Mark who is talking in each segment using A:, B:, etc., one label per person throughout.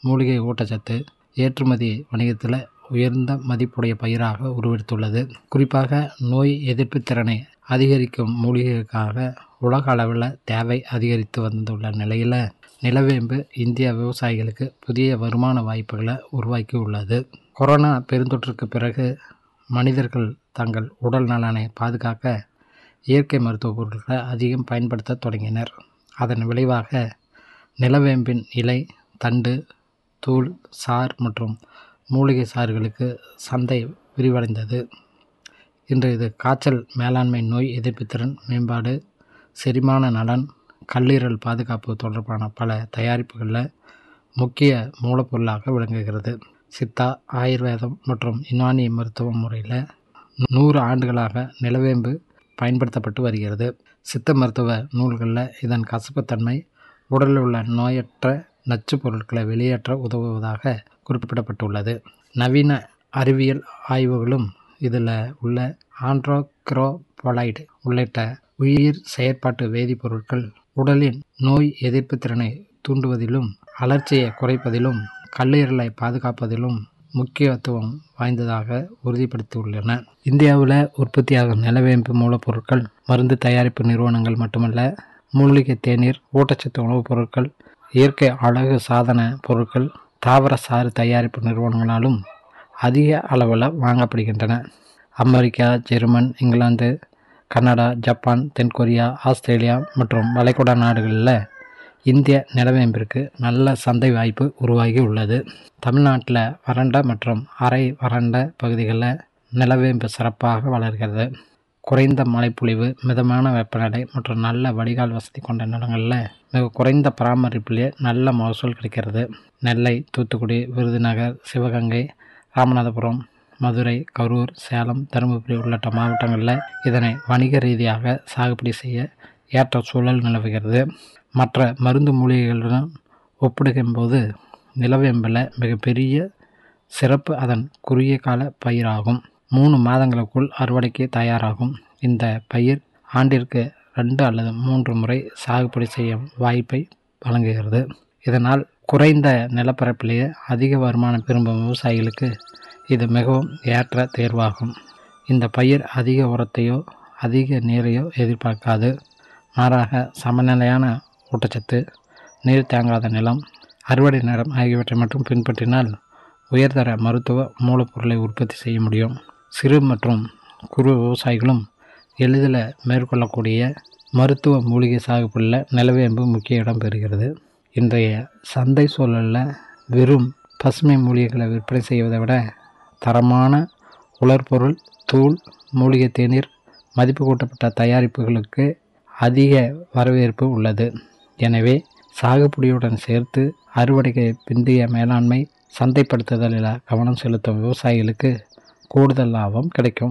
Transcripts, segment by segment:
A: மூலிகை ஊட்டச்சத்து ஏற்றுமதி வணிகத்தில் உயர்ந்த மதிப்புடைய பயிராக உருவெடுத்துள்ளது குறிப்பாக நோய் எதிர்ப்பு திறனை அதிகரிக்கும் மூலிகைக்காக உலக அளவில் தேவை அதிகரித்து வந்துள்ள நிலையில் நிலவேம்பு இந்திய விவசாயிகளுக்கு புதிய வருமான வாய்ப்புகளை உருவாக்கி உள்ளது கொரோனா பெருந்தொற்றுக்கு பிறகு மனிதர்கள் தங்கள் உடல் நலனை பாதுகாக்க இயற்கை மருத்துவ பொருட்களை அதிகம் பயன்படுத்த தொடங்கினர் அதன் விளைவாக நிலவேம்பின் இலை தண்டு தூள் சார் மற்றும் மூலிகை சாறுகளுக்கு சந்தை விரிவடைந்தது இன்று இது காய்ச்சல் மேலாண்மை நோய் எதிர்ப்புத்திறன் மேம்பாடு செரிமான நலன் கல்லீரல் பாதுகாப்பு தொடர்பான பல தயாரிப்புகளில் முக்கிய மூலப்பொருளாக விளங்குகிறது சித்தா ஆயுர்வேதம் மற்றும் யுனானி மருத்துவ முறையில் நூறு ஆண்டுகளாக நிலவேம்பு பயன்படுத்தப்பட்டு வருகிறது சித்த மருத்துவ நூல்களில் இதன் கசப்புத்தன்மை உடலில் உள்ள நோயற்ற நச்சுப் பொருட்களை வெளியேற்ற உதவுவதாக குறிப்பிடப்பட்டுள்ளது நவீன அறிவியல் ஆய்வுகளும் இதில் உள்ள ஆண்ட்ரோக்ரோபொலைடு உள்ளிட்ட உயிர் செயற்பாட்டு வேதிப்பொருட்கள் உடலின் நோய் எதிர்ப்பு திறனை தூண்டுவதிலும் அலர்ச்சியை குறைப்பதிலும் கல்லீரலை பாதுகாப்பதிலும் முக்கியத்துவம் வாய்ந்ததாக உறுதிப்படுத்தியுள்ளன இந்தியாவில் உற்பத்தியாகும் நிலவேம்பு மூலப்பொருட்கள் மருந்து தயாரிப்பு நிறுவனங்கள் மட்டுமல்ல மூலிகை தேநீர் ஊட்டச்சத்து உணவுப் பொருட்கள் இயற்கை அழகு சாதன பொருட்கள் தாவர சாறு தயாரிப்பு நிறுவனங்களாலும் அதிக அளவில் வாங்கப்படுகின்றன America German England Canada Japan தென்கொரியா ஆஸ்திரேலியா மற்றும் வளைகுடா நாடுகளில் இந்திய நிலவேம்பிற்கு நல்ல சந்தை வாய்ப்பு உருவாகி உள்ளது தமிழ்நாட்டில் வறண்ட மற்றும் அரை வறண்ட பகுதிகளில் நிலவேம்பு சிறப்பாக வளர்கிறது குறைந்த மழைப்பொழிவு மிதமான வெப்பநிலை மற்றும் நல்ல வடிகால் வசதி கொண்ட நிலங்களில் மிக குறைந்த பராமரிப்பிலே நல்ல மகசூல் கிடைக்கிறது நெல்லை தூத்துக்குடி விருதுநகர் சிவகங்கை ராமநாதபுரம் மதுரை கரூர் சேலம் தருமபுரி உள்ளிட்ட மாவட்டங்களில் இதனை வணிக ரீதியாக சாகுபடி செய்ய ஏற்ற சூழல் நிலவுகிறது மற்ற மருந்து மூலிகைகளுடன் ஒப்பிடும்போது நிலவேம்பில் மிகப்பெரிய சிறப்பு அதன் குறுகிய கால பயிராகும் மூணு மாதங்களுக்குள் அறுவடைக்கு தயாராகும் இந்த பயிர் ஆண்டிற்கு ரெண்டு அல்லது மூன்று முறை சாகுபடி செய்யும் வாய்ப்பை வழங்குகிறது இதனால் குறைந்த நிலப்பரப்பிலேயே அதிக வருமானம் விரும்பும் விவசாயிகளுக்கு இது மிகவும் ஏற்ற தேர்வாகும் இந்த பயிர் அதிக உரத்தையோ அதிக நீரையோ எதிர்பார்க்காது மாறாக சமநிலையான ஊட்டச்சத்து நீர் தேங்காத நிலம் அறுவடை நேரம் ஆகியவற்றை மட்டும் பின்பற்றினால் உயர்தர மருத்துவ மூலப்பொருளை உற்பத்தி செய்ய முடியும் சிறு மற்றும் குறு விவசாயிகளும் எளிதில் மேற்கொள்ளக்கூடிய மருத்துவ மூலிகை சாகுபடியில் நிலவேம்பு முக்கிய இடம் பெறுகிறது இன்றைய சந்தை சூழலில் வெறும் பசுமை மூலிகைகளை விற்பனை செய்வதை விட தரமான உலர்பொருள் தூள் மூலிகை தேநீர் மதிப்பு கூட்டப்பட்ட தயாரிப்புகளுக்கு அதிக வரவேற்பு உள்ளது எனவே சாகுபடியுடன் சேர்த்து அறுவடைக்கு பிந்தைய மேலாண்மை சந்தைப்படுத்துதலில் கவனம் செலுத்தும் விவசாயிகளுக்கு கூடுதல் லாபம் கிடைக்கும்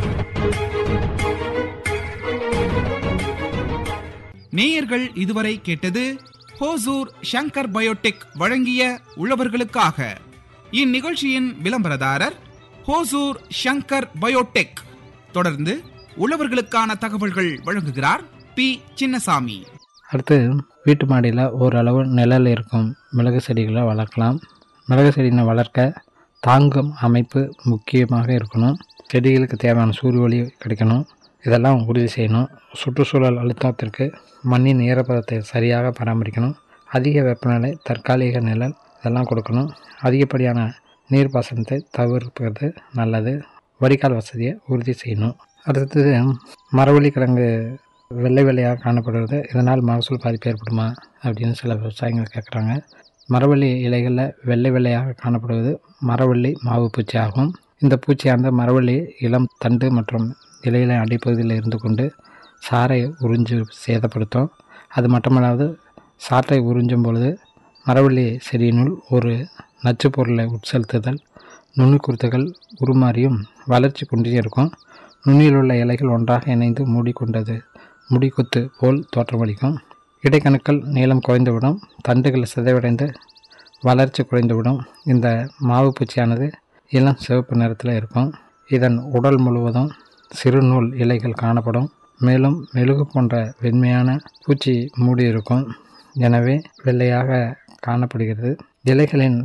B: நேயர்கள் இதுவரை கேட்டது ஹோசூர் ஷங்கர் பயோடெக் வழங்கிய உழவர்களுக்காக இந்நிகழ்ச்சியின் விளம்பரதாரர் ஹோசூர் ஷங்கர் பயோடெக் தொடர்ந்து உழவர்களுக்கான தகவல்கள் வழங்குகிறார் பி சின்னசாமி
A: அடுத்து வீட்டு மாடியில் ஓரளவு நிழல் இருக்கும் மிளகு செடிகளை வளர்க்கலாம் மிளகு செடியினை வளர்க்க தாங்கும் அமைப்பு முக்கியமாக இருக்கணும் செடிகளுக்கு தேவையான சூரிய ஒளி கிடைக்கணும் இதெல்லாம் உறுதி செய்யணும் சுற்றுச்சூழல் அழுத்தத்திற்கு மண்ணின் ஈரப்பதத்தை சரியாக பராமரிக்கணும் அதிக வெப்பநிலை தற்காலிக நிழல் இதெல்லாம் கொடுக்கணும் அதிகப்படியான நீர்ப்பாசனத்தை தவிர்ப்பது நல்லது வடிகால் வசதியை உறுதி செய்யணும் அடுத்தது மரவள்ளி கிழங்கு வெள்ளை வெள்ளையாக காணப்படுவது இதனால் மகசூல் பாதிப்பு ஏற்படுமா அப்படின்னு சில விவசாயிகள் கேட்குறாங்க மரவள்ளி இலைகளில் வெள்ளை வெள்ளையாக காணப்படுவது மரவள்ளி மாவு பூச்சி ஆகும் இந்த பூச்சியானது மரவள்ளி இளம் தண்டு மற்றும் இலையில அடிப்பகுதியில் இருந்து கொண்டு சாறை உறிஞ்சு சேதப்படுத்தும் அது மட்டுமல்லாது சாற்றை உறிஞ்சும் பொழுது மரவள்ளி செடியினுள் ஒரு நச்சுப் பொருளை உட்செலுத்துதல் நுண்ணுக்குருத்துகள் உருமாறியும் வளர்ச்சி குன்றியும் இருக்கும் நுண்ணியில் உள்ள இலைகள் ஒன்றாக இணைந்து மூடிக்கொண்டது முடிக்குத்து போல் தோற்றமளிக்கும் இடைக்கணுக்கள் நீளம் குறைந்துவிடும் தண்டுகள் சிதைவடைந்து வளர்ச்சி குறைந்துவிடும் இந்த மாவு பூச்சியானது இளம் சிவப்பு நிறத்தில் இருக்கும் இதன் உடல் முழுவதும் சிறுநூல் இலைகள் காணப்படும் மேலும் மெழுகு போன்ற வெண்மையான பூச்சி மூடி இருக்கும் எனவே வெள்ளையாக காணப்படுகிறது இலைகளின்